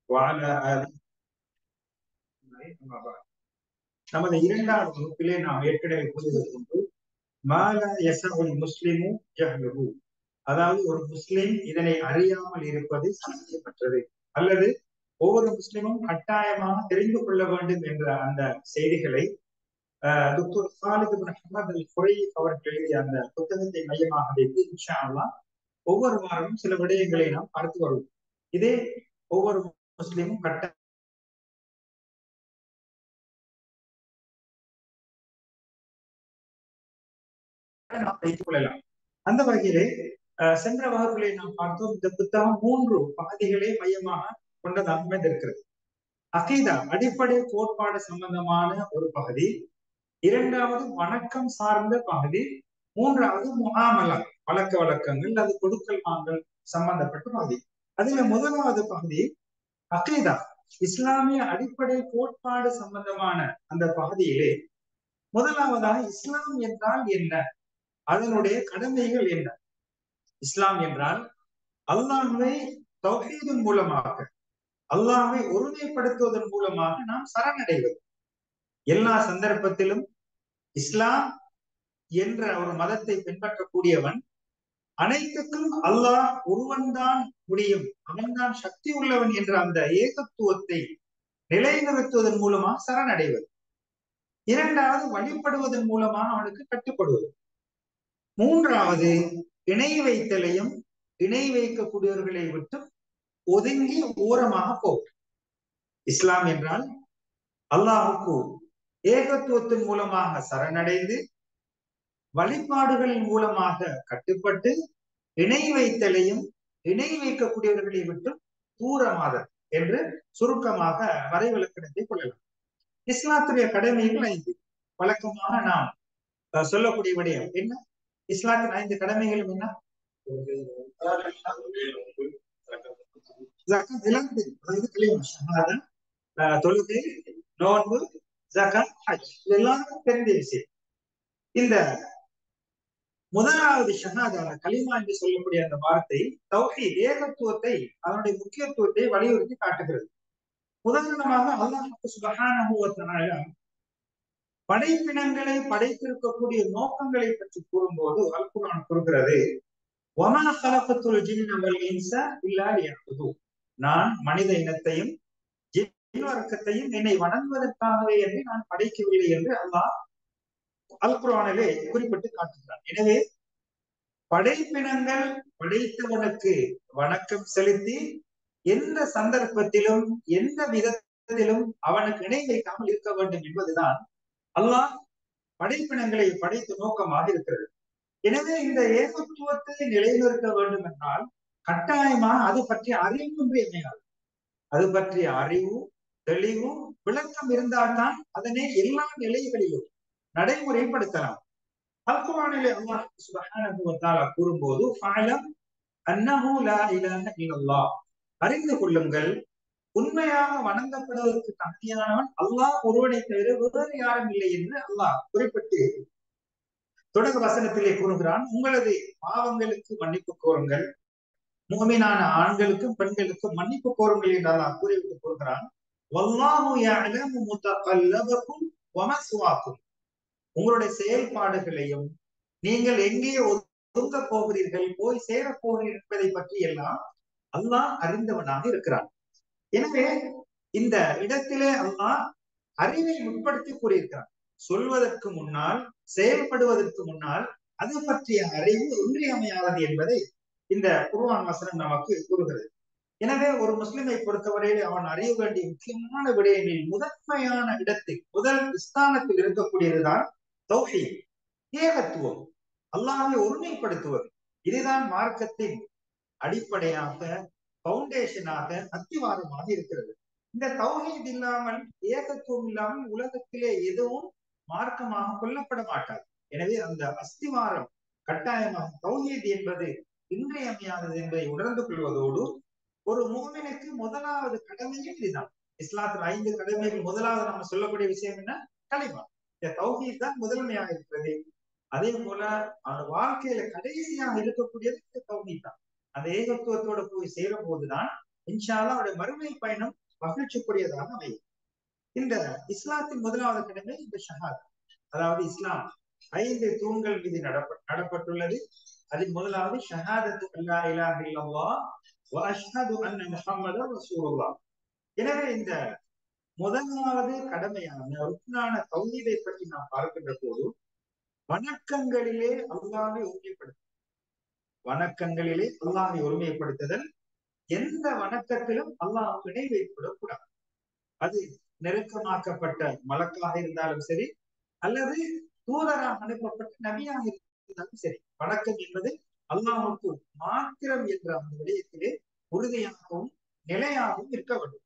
وعلى آله أما بعد. நமது இரண்டாவது வகுப்பிலே நாம் ஏற்கனவே கூறியது கொண்டு மால யசவுல் முஸ்லிமு ஜஹ்லுஹு அதாவது ஒரு முஸ்லிம் இதனை அறியாமல் இருப்பது சாத்தியமற்றது அல்லது ஒவ்வொரு முஸ்லிமும் கட்டாயமாக தெரிந்து கொள்ள வேண்டும் என்ற அந்த செய்திகளை டாக்டர் சாலித் அஹமது அல் குரை அவர்கள் எழுதிய அந்த புத்தகத்தை மையமாக வைத்து இன்ஷா அல்லாஹ் ஒவ்வொரு வாரமும் சில விடயங்களை நாம் பார்த்து வருவோம் இதே ஒவ்வொரு முஸ்லிமும் கட்ட நாம் வைத்துக் கொள்ளலாம் அந்த வகையிலே சென்ற வகுப்பிலே நாம் பார்த்தோம் இந்த புத்தகம் மூன்று பகுதிகளை மையமாக கொண்டதாக அமைந்திருக்கிறது அகீதா அடிப்படை கோட்பாடு சம்பந்தமான ஒரு பகுதி இரண்டாவது வணக்கம் சார்ந்த பகுதி மூன்றாவது முகாமலா வழக்க வழக்கங்கள் அது கொடுக்கல் வாங்கல் சம்பந்தப்பட்ட பகுதி அதுல முதலாவது பகுதி அகீதா இஸ்லாமிய அடிப்படை கோட்பாடு சம்பந்தமான அந்த பகுதியிலே முதலாவதாக இஸ்லாம் என்றால் என்ன அதனுடைய கடமைகள் என்ன இஸ்லாம் என்றால் அல்லாஹை தௌஹீதின் மூலமாக அல்லாஹை ஒருமைப்படுத்துவதன் மூலமாக நாம் சரணடைவது எல்லா சந்தர்ப்பத்திலும் இஸ்லாம் என்ற ஒரு மதத்தை பின்பற்றக்கூடியவன் அனைத்துக்கும் அல்லாஹ் ஒருவன்தான் முடியும் அவன்தான் சக்தி உள்ளவன் என்ற அந்த ஏகத்துவத்தை நிலைநிறுத்துவதன் மூலமாக சரணடைவது இரண்டாவது வழிபடுவதன் மூலமாக அவனுக்கு கட்டுப்படுவது மூன்றாவது இணை வைத்தலையும் இணை வைக்கக்கூடியவர்களை விட்டு ஒதுங்கி ஓரமாக போகும் இஸ்லாம் என்றால் அல்லாஹுக்கு ஏகத்துவத்தின் மூலமாக சரணடைந்து வழிபாடுகளின் மூலமாக கட்டுப்பட்டு இணை வைத்தலையும் இணை வைக்கக்கூடியவர்களை விட்டு தூரமாதல் என்று சுருக்கமாக வரைவிலக்கணத்தை கொள்ளலாம் இஸ்லாத்துடைய கடமைகள் ஐந்து வழக்கமாக நாம் சொல்லக்கூடிய விடயம் என்ன இஸ்லாத்தின் ஐந்து கடமைகளும் என்ன தொழுகை நோன்பு ஜகாத் ஹஜ் இதெல்லாம் தெரிந்த விஷயம் இந்த முதலாவது ஷஹாதா கலிமா என்று சொல்லக்கூடிய அந்த வார்த்தை தௌஹி ஏகத்துவத்தை அதனுடைய முக்கியத்துவத்தை வலியுறுத்தி காட்டுகிறது உதாரணமாக அல்லாஹு சுபஹான படைப்பினங்களை படைத்திருக்கக்கூடிய நோக்கங்களை பற்றி கூறும்போது அல்குரான் கூறுகிறது நான் மனித இனத்தையும் வர்க்கத்தையும் என்னை வணங்குவதற்காகவே என்று நான் படைக்கவில்லை என்று அல்லாஹ் அல்குரானிலே குறிப்பிட்டு காட்டுகிறான் எனவே படைப்பினங்கள் படைத்தவனுக்கு வணக்கம் செலுத்தி எந்த சந்தர்ப்பத்திலும் எந்த விதத்திலும் அவனுக்கு இணை வைக்காமல் இருக்க வேண்டும் என்பதுதான் அல்லாஹ் படைப்பினங்களை படைத்த நோக்கமாக இருக்கிறது எனவே இந்த ஏகத்துவத்தை நிலைநிறுத்த வேண்டும் என்றால் கட்டாயமாக அது பற்றிய அறிவு இன்றியமையாது அது பற்றிய அறிவு தெளிவு விளக்கம் இருந்தால்தான் அதனை எல்லா நிலைகளிலும் நடைமுறைப்படுத்தலாம் அல்குரானிலே அல்லாஹ் சுப்ஹானஹு வ தஆலா கூறும்போது ஃபஅலம் அன்னஹு லா இலாஹ இல்லல்லாஹ் அறிந்து கொள்ளுங்கள் உண்மையாக வணங்கப்படுவதற்கு தகுதியானவன் அல்லாஹ் ஒருவனை தவிர வேறு யாரும் இல்லை என்று அல்லாஹ் குறிப்பிட்டு தொடர் வசனத்திலே கூறுகிறான் உங்களது பாவங்களுக்கு மன்னிப்பு கோருங்கள் முகமீனான ஆண்களுக்கும் பெண்களுக்கும் மன்னிப்பு கோருங்கள் என்று அல்லாஹ் கூறிவிட்டு கூறுகிறான் வல்லாஹு யஅலமு முத்தகல்லபக்கும் வமஸ்வாக்கும் உங்களுடைய செயல்பாடுகளையும் நீங்கள் எங்கே ஒதுங்க போகிறீர்கள் போய் சேர போகிறீர்கள் என்பதை பற்றி எல்லாம் அல்லாஹ் அறிந்தவனாக இருக்கிறான் எனவே இந்த இடத்திலே அல்லாஹ் அறிவை முற்படுத்தி கூறியிருக்கிறான் சொல்வதற்கு முன்னால் செயல்படுவதற்கு முன்னால் அது பற்றிய அறிவு இன்றியமையாதது என்பதை இந்த குருவான் வசனம் நமக்கு கூறுகிறது எனவே ஒரு முஸ்லிமை பொறுத்தவரையில் அவன் அறிய வேண்டிய முக்கியமான விடயங்களில் முதன்மையான இடத்தில் முதல் ஸ்தானத்தில் இருக்கக்கூடியதுதான் தௌஹி ஏகத்துவம் அல்லாஹை ஒருமைப்படுத்துவது இதுதான் மார்க்கத்தின் அடிப்படையாக பவுண்டேஷனாக அத்திவாரமாக இருக்கிறது இந்த தௌஹீத் இல்லாமல் ஏகத்துவம் இல்லாமல் உலகத்திலே எதுவும் மார்க்கமாக கொல்லப்பட மாட்டாது எனவே அந்த அஸ்திவாரம் கட்டாயமாக தௌஹீத் என்பது இன்றியமையாதது என்பதை உணர்ந்து கொள்வதோடு ஒரு மூமினுக்கு முதலாவது கடமையும் இதுதான் இஸ்லாத்தில் ஐந்து கடமைகள் முதலாவது நம்ம சொல்லக்கூடிய விஷயம் என்ன களிமா இந்த தௌஹீத் தான் முதன்மையாக இருக்கிறது அதே போல அவர் வாழ்க்கையில கடைசியாக இருக்கக்கூடியது இந்த தௌஹீத் தான் அந்த ஏகத்துவத்தோட போய் சேரும் போதுதான் இன்ஷால்லா அவருடைய மறுமை பயணம் மகிழ்ச்சிக்குரியதாக அமையும் இந்த இஸ்லாத்தின் முதலாவது கடமை இந்த ஷஹாத் அதாவது இஸ்லாம் ஐந்து தூண்கள் மீது நடப்ப நடப்பட்டுள்ளது அதில் முதலாவது ஷஹாதத்து அல்லா இலாஹ இல்லல்லாஹ் வ அஷ்ஹது அன்ன முஹம்மதர் ரசூலுல்லாஹ் எனவே இந்த முதலாவது கடமையான ருக்னான தௌஹீதை பற்றி நாம் பார்க்கின்ற போது வணக்கங்களிலே அல்லாஹை ஒருமைப்படுத்த வணக்கங்களிலே அல்லாஹை ஒருமைப்படுத்துதல் எந்த வணக்கத்திலும் அல்லாஹ் இணை வைக்கப்படக்கூடாது அது நெருக்கமாக்கப்பட்ட மலக்காக இருந்தாலும் சரி அல்லது தூதராக அனுப்பப்பட்ட நபியாக இருந்தாலும் சரி வணக்கம் என்பது அல்லாஹுக்கு மாத்திரம் என்ற அந்த விடயத்திலே உறுதியாகவும் நிலையாகவும் இருக்க வேண்டும்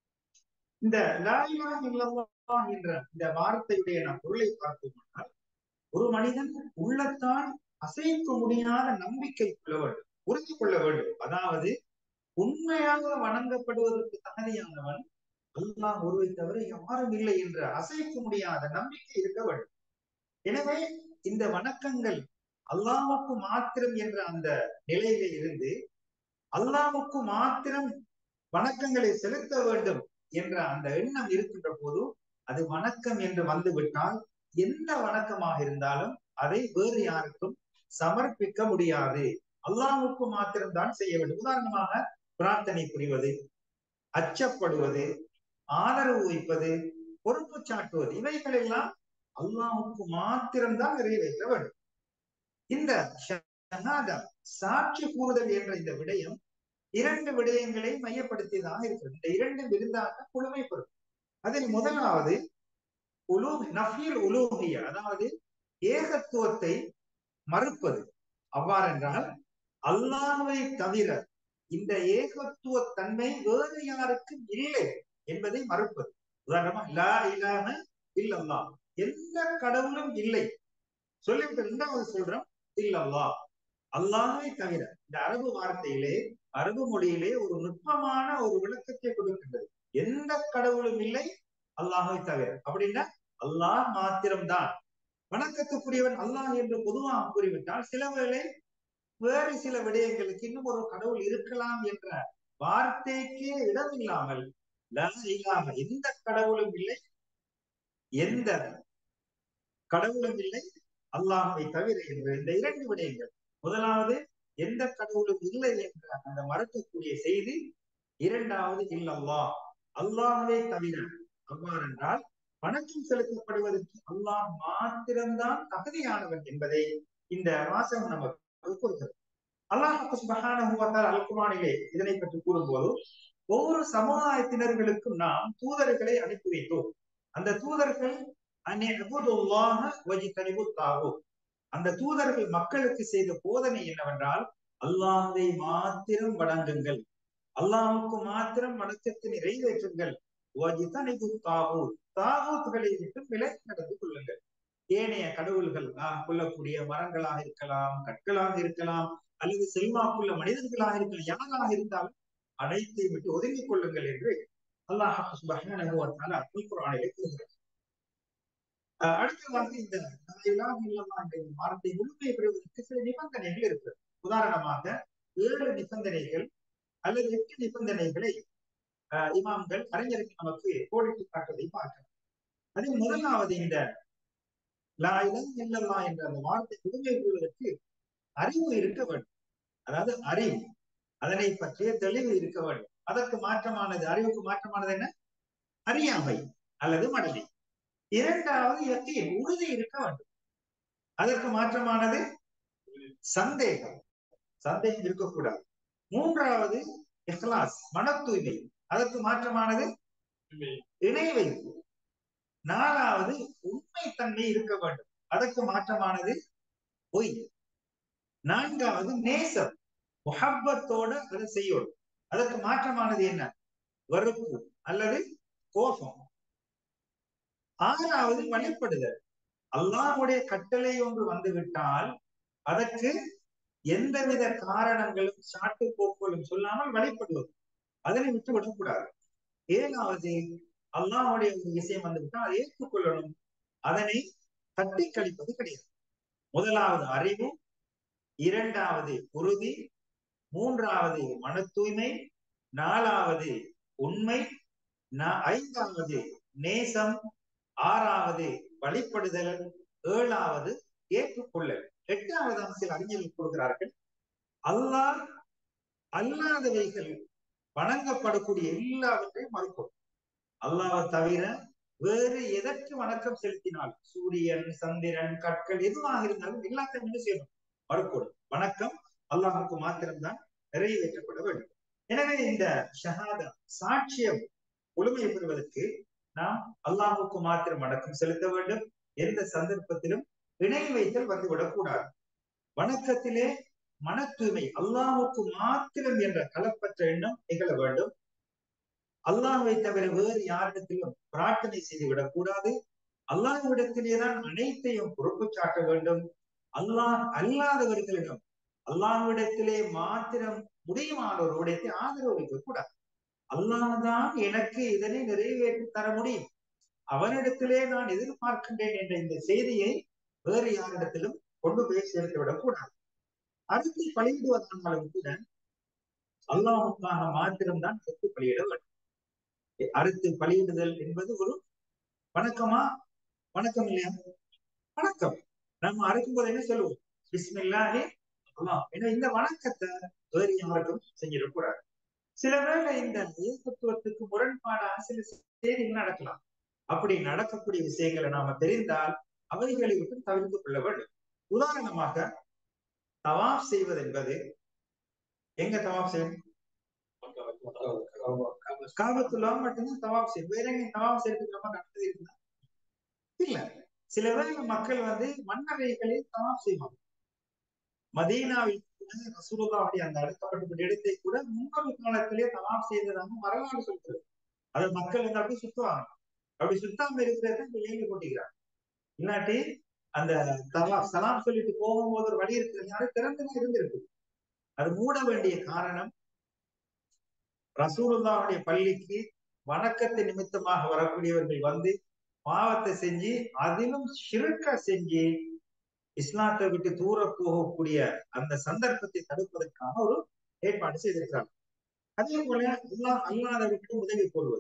இந்த லாயிலா இல்லல்லா என்ற இந்த வார்த்தையுடைய நாம் பொருளை பார்த்தோம்னால் ஒரு மனிதன் உள்ளத்தான் அசைக்க முடியாத நம்பிக்கை கொள்ள வேண்டும் உறுதி கொள்ள வேண்டும் அதாவது உண்மையாக வணங்கப்படுவதற்கு தகுதியானவன் அல்லாஹ் ஒருவை தவிர யாரும் இல்லை என்ற அசைக்க முடியாத நம்பிக்கை இருக்க வேண்டும் எனவே இந்த வணக்கங்கள் அல்லாஹுக்கு மாத்திரம் என்ற அந்த நிலையில இருந்து அல்லாஹுக்கு மாத்திரம் வணக்கங்களை செலுத்த வேண்டும் என்ற அந்த எண்ணம் இருக்கின்ற போது அது வணக்கம் என்று வந்துவிட்டால் எந்த வணக்கமாக இருந்தாலும் அதை வேறு யாருக்கும் சமர்ப்பிக்க முடியாது அல்லாஹுக்கு மாத்திரம்தான் செய்ய வேண்டும் உதாரணமாக பிரார்த்தனை புரிவது அச்சப்படுவது ஆதரவு வைப்பது பொறுப்பு சாட்டுவது இவைகள் எல்லாம் அல்லாஹுக்கு மாத்திரம்தான் நிறைவேற்ற வேண்டும் இந்த ஷஹாதா சாட்சி கூறுதல் என்ற இந்த விடயம் இரண்டு விடயங்களை மையப்படுத்தியதாக இருக்கிறது இந்த இரண்டு விருந்தாக குழுமைப்படும் அதில் முதலாவது உலூ நஃபியல் உலூகிய அதாவது ஏகத்துவத்தை மறுப்பது அவ்வாறென்றால் அல்லாஹ்வை தவிர இந்த ஏகத்துவ தன்மை வேறு யாருக்கும் இல்லை என்பதை மறுப்பது உதாரணமா லா இலாம இல்லல்லா எந்த கடவுளும் இல்லை சொல்லிவிட்டு இரண்டாவது சொல்றோம் இல்லல்லா அல்லாஹ்வை தவிர இந்த அரபு வார்த்தையிலே அரபு மொழியிலே ஒரு நுட்பமான ஒரு விளக்கத்தை கொடுக்கின்றது எந்த கடவுளும் இல்லை அல்லாஹை தவிர அப்படின்னா அல்லாஹ் மாத்திரம்தான் வணக்கத்துக்குரியவன் அல்லாஹ் என்று பொதுவாக கூறிவிட்டால் சில வேளை வேறு சில விடயங்களுக்கு இன்னும் ஒரு கடவுள் இருக்கலாம் என்ற வார்த்தைக்கே இடமில்லாமல் இல்லாம எந்த கடவுளும் இல்லை எந்த கடவுளும் இல்லை அல்லாஹை தவிர என்ற இந்த இரண்டு விடயங்கள் முதலாவது எந்த கடவுளும் இல்லை என்ற அந்த மறக்கக்கூடிய செய்தி இரண்டாவது இல்லல்லா அல்லாஹே தவிர அவ்வாறென்றால் வணக்கம் செலுத்தப்படுவதற்கு அல்லாஹ் மாத்திரம்தான் தகுதியானவன் என்பதை இந்த வாசகம் நமக்கு கூறுகிறது அல்லாஹ் அல்குமானிலே இதனை பற்றி கூறும்போது ஒவ்வொரு சமுதாயத்தினர்களுக்கும் நாம் தூதர்களை அனுப்பி வைத்தோம் அந்த தூதர்கள் அந்த தூதர்கள் மக்களுக்கு செய்த போதனை என்னவென்றால் அல்லாஹை மாத்திரம் வணங்குங்கள் அல்லாஹுக்கு மாத்திரம் வணக்கத்தை நிறைவேற்றுங்கள் தாகூத்துகளை விட்டு விலகி நடந்து கொள்ளுங்கள் ஏனைய கடவுள்கள் கொள்ளக்கூடிய மரங்களாக இருக்கலாம் கற்களாக இருக்கலாம் அல்லது செல்வாக்குள்ள மனிதர்களாக இருக்கலாம் யாராக இருந்தாலும் அனைத்தையும் விட்டு ஒதுங்கிக் கொள்ளுங்கள் என்று அல்லாஹ் குரானிலே கூறுகிறார் அடுத்ததாக இந்த வார்த்தை முழுமை பெறுவதற்கு சில நிபந்தனைகள் இருக்கு உதாரணமாக ஏழு நிபந்தனைகள் அல்லது எட்டு நிபந்தனைகளை இமாம்கள் அறிஞர்கள் நமக்கு கோடிட்டு காட்டுவதை பார்க்கலாம் அதில் முதலாவது இந்த லா இலம் இல்லல்லா என்ற அந்த வார்த்தை முழுமை பெறுவதற்கு அறிவு இருக்க வேண்டும் அதாவது அறிவு அதனை பற்றிய தெளிவு இருக்க வேண்டும் அதற்கு மாற்றமானது அறிவுக்கு மாற்றமானது என்ன அறியாமை அல்லது மடலை இரண்டாவது யக்கீன் உறுதி இருக்க வேண்டும் அதற்கு மாற்றமானது சந்தேகம் சந்தேகம் இருக்கக்கூடாது மூன்றாவது இஹ்லாஸ் மன தூய்மை அதற்கு மாற்றமானது இணை வைப்பு நாலாவது உண்மைத்தன்மை இருக்க வேண்டும் அதற்கு மாற்றமானது பொய் நான்காவது நேசம் முஹப்பத்தோட அதை செய்யணும் அதற்கு மாற்றமானது என்ன வெறுப்பு அல்லது கோபம் ஆறாவது வழிபடுதல் அல்லாஹுடைய கட்டளை ஒன்று வந்துவிட்டால் அதற்கு எந்தவித காரணங்களும் சாட்டு போக்குகளும் சொல்லாமல் வழிபடுவது அதனை விட்டு விடக்கூடாது ஏழாவது அல்லாஹுடைய ஒரு விஷயம் வந்துவிட்டால் அதை ஏற்றுக்கொள்ளணும் அதனை தட்டி கழிப்பது கிடையாது முதலாவது அறிவு இரண்டாவது உறுதி மூன்றாவது மன தூய்மை நாலாவது உண்மை ஐந்தாவது நேசம் ஆறாவது வழிபடுதல் ஏழாவது ஏற்றுக்கொள்ளல் எட்டாவது சில அறிஞர்கள் கொடுக்கிறார்கள் அல்லாஹ் அல்லாதவைகள் வணங்கப்படக்கூடிய எல்லாவற்றையும் மறுப்போம் அல்லாவை தவிர வேறு எதற்கு வணக்கம் செலுத்தினால் சூரியன் சந்திரன் கற்கள் எதுவாக இருந்தாலும் எல்லாத்தையும் என்ன செய்யணும் மறுக்கணும் வணக்கம் அல்லாஹுக்கு மாத்திரம்தான் நிறைவேற்றப்பட வேண்டும் எனவே இந்த ஷஹாதா சாட்சியம் முழுமை பெறுவதற்கு நாம் அல்லாஹுக்கு மாத்திரம் வணக்கம் செலுத்த வேண்டும் எந்த சந்தர்ப்பத்திலும் இணை வைத்தல் வந்துவிடக்கூடாது வணக்கத்திலே மன தூய்மை அல்லாஹுக்கு மாத்திரம் என்ற கலப்பற்ற எண்ணம் நிகழ வேண்டும் அல்லாஹை தவிர வேறு யாரிடத்திலும் பிரார்த்தனை செய்து விடக்கூடாது அல்லாஹ்விடத்திலேதான் அனைத்தையும் பொறுப்பு சாட்ட வேண்டும் அல்லாஹ் அல்லாதவர்களிடம் அல்லாஹ்விடத்திலே மாத்திரம் முடியுமான ஒரு விடத்தை ஆதரவு வைக்க கூடாது அல்லாஹ்தான் எனக்கு இதனை நிறைவேற்றி தர முடியும் அவனிடத்திலே நான் எதிர்பார்க்கின்றேன் என்ற இந்த செய்தியை வேறு யாரிடத்திலும் கொண்டு போய் சேர்த்து விடக்கூடாது அடுத்து பலியிடுவதனாலும் கூட அல்லாஹுக்காக மாத்திரம்தான் செத்து பலியிட வேண்டும் அடுத்து பலியிடுதல் என்பது ஒரு வணக்கமா வணக்கம் இல்லையா வணக்கம் நம்ம அறுக்கும் போது என்ன சொல்லுவோம் பிஸ்மில்லாஹே அல்லாஹ் ஏன்னா இந்த வணக்கத்தை வேறு யாருக்கும் செஞ்சிடக்கூடாது சில வேளை இந்த ஏகத்துவத்துக்கு முரண்பாடான சில செய்திகள் நடக்கலாம் அப்படி நடக்கக்கூடிய விஷயங்களை நாம தெரிந்தால் அவைகளை விட்டு தவிர்த்து கொள்ள வேண்டும் உதாரணமாக தவாப் செய்வது என்பது எங்க தவாப் செய்யணும் காபத்துல்லா மட்டும்தான் தவாப் செய்யும் வேற எங்க தவாப் செய்யறதுக்கு நம்ம நடந்தது இருக்குதா இல்ல சில வேளை மக்கள் வந்து மன்னரைகளில் தவாப் செய்வாங்க மதீனாவில் ரசூலுல்லாவுடைய அந்த அடுக்கப்பட்ட இடத்தை கூட முன்னொரு காலத்திலே தவாப் செய்ததாக வரலாறு சொல்கிறது அதை மக்கள் வந்து அப்படி சுத்துவாங்க அப்படி சுத்தாம இருக்கிறத எழுதி கொட்டிக்கிறாங்க இல்லாட்டி அந்த தவா சலாம் சொல்லிட்டு போகும்போது ஒரு வழி இருக்கிறதுனால திறந்துதான் இருந்திருக்கு அது மூட வேண்டிய காரணம் ரசூலுல்லாவுடைய பள்ளிக்கு வணக்கத்தை நிமித்தமாக வரக்கூடியவர்கள் வந்து பாவத்தை செஞ்சு அதிலும் சிறுக்க செஞ்சு இஸ்லாத்தை விட்டு தூர போகக்கூடிய அந்த சந்தர்ப்பத்தை தடுப்பதற்கான ஒரு ஏற்பாடு செய்திருக்கிறாங்க அதே போல அல்லாஹ் அல்லாதவருக்கு உதவி கோருவது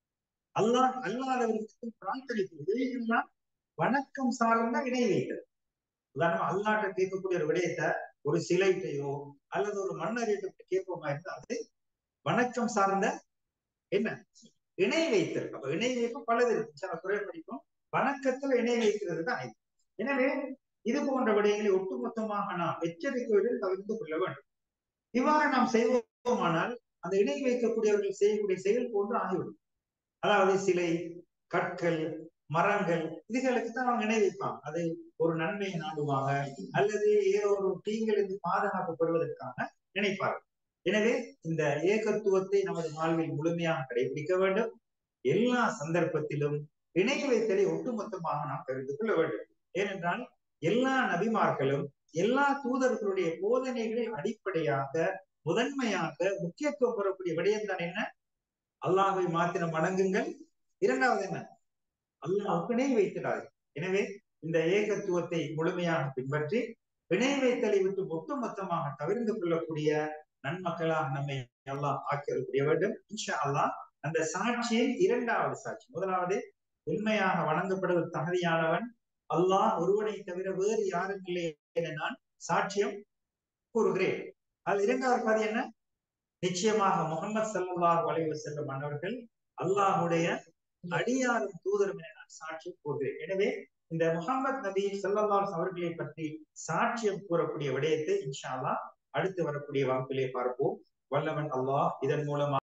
அல்லாஹ் அல்லாதவருக்கு பிரார்த்தனைக்கு இவைகள்லாம் வணக்கம் சார்ந்த இணை வைத்தல் உதாரணமா அல்லாட்ட கேட்கக்கூடிய ஒரு விடயத்தை ஒரு சிலைட்டையோ அல்லது ஒரு மன்னரிட்ட கேட்போமா இருந்தா அது வணக்கம் சார்ந்த என்ன இணை வைத்தல் அப்ப இணை வைப்பு பலது இருக்கு சில குறை படிக்கும் வணக்கத்துல இணை வைக்கிறது தான் எனவே இது போன்ற விடயங்களை ஒட்டுமொத்தமாக நாம் எச்சரிக்கையுடன் தவிர்த்து கொள்ள வேண்டும் இவ்வாறு நாம் செய்வோமானால் அந்த இணை வைக்கக்கூடியவர்கள் செய்யக்கூடிய செயல் போன்று ஆகிவிடும் அதாவது சிலை கற்கள் மரங்கள் இதுகளுக்கு தான் அவங்க இணை வைப்பாங்க அது ஒரு நன்மையை நாடுவாங்க அல்லது ஏதோ ஒரு தீங்கிலிருந்து பாதுகாப்பு பெறுவதற்காக நினைப்பார்கள் எனவே இந்த ஏகத்துவத்தை நமது வாழ்வில் முழுமையாக கடைபிடிக்க வேண்டும் எல்லா சந்தர்ப்பத்திலும் இணை வைத்தலை ஒட்டுமொத்தமாக நாம் தெரிந்து கொள்ள வேண்டும் ஏனென்றால் எல்லா நபிமார்களும் எல்லா தூதர்களுடைய போதனைகளில் அடிப்படையாக முதன்மையாக முக்கியத்துவம் பெறக்கூடிய விடயம் தான் என்ன அல்லாஹை மாத்திரம் வணங்குங்கள் இரண்டாவது என்ன அல்லாஹுக்கு இணை வைத்திடாது எனவே இந்த ஏகத்துவத்தை முழுமையாக பின்பற்றி இணை வைத்தலை விட்டு ஒட்டுமொத்தமாக தவிர்ந்து கொள்ளக்கூடிய நன்மக்களாக நம்மை அல்லாஹ் ஆக்கிய வேண்டும் இன்ஷா அல்லாஹ் அந்த சாட்சியில் இரண்டாவது சாட்சி முதலாவது உண்மையாக வணங்கப்படுவது தகுதியானவன் அல்லாஹ் ஒருவனை தவிர வேறு யாரும் இல்லை என நான் சாட்சியம் கூறுகிறேன் அது இரண்டாவது பாதி என்ன நிச்சயமாக முகமது சல்லாஹ் வளைவு செல்லும் மன்னர்கள் அல்லாஹுடைய அடியாரும் தூதரும் என நான் சாட்சியம் கூறுகிறேன் எனவே இந்த முகமது நபி சல்லாஸ் அவர்களை பற்றி சாட்சியம் கூறக்கூடிய விடயத்தை இன்ஷா அல்லா அடுத்து வரக்கூடிய வகுப்பிலே பார்ப்போம் வல்லவன் அல்லாஹ் இதன் மூலமாக